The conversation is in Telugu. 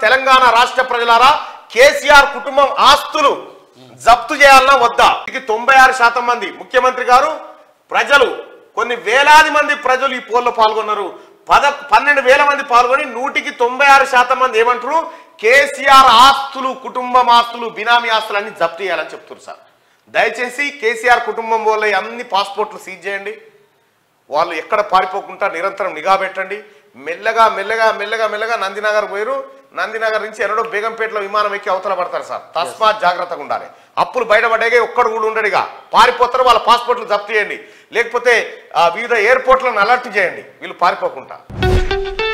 తెలంగాణ రాష్ట్ర ప్రజలారా కేసీఆర్ కుటుంబం ఆస్తులు జప్తు చేయాలన్నా వద్దా ఇది తొంభై ఆరు శాతం మంది ముఖ్యమంత్రి గారు ప్రజలు కొన్ని వేలాది మంది ప్రజలు ఈ పోల్లో పాల్గొన్నారు పద పన్నెండు వేల మంది పాల్గొని నూటికి తొంభై ఆరు శాతం మంది ఏమంటారు కేసీఆర్ ఆస్తులు కుటుంబం ఆస్తులు బినామీ ఆస్తులు అన్ని జప్తు చేయాలని చెప్తున్నారు సార్ దయచేసి కేసీఆర్ కుటుంబం వాళ్ళ అన్ని పాస్పోర్ట్లు సీజ్ చేయండి వాళ్ళు ఎక్కడ పారిపోకుండా నిరంతరం నిఘా పెట్టండి మెల్లగా మెల్లగా మెల్లగా మెల్లగా నందినగర్ పోయారు నందినగర్ నుంచి ఎన్నడో బేగంపేటలో విమానం ఎక్కి అవతల పడతారు సార్ తస్మాత్ జాగ్రత్తగా ఉండాలి అప్పులు బయటపడ్డాగే ఒక్కడు కూడా ఉండడిగా పారిపోతారు వాళ్ళ పాస్పోర్ట్లు జప్తు చేయండి లేకపోతే ఆ, వివిధ ఎయిర్పోర్ట్లను అలర్ట్ చేయండి వీళ్ళు పారిపోకుండా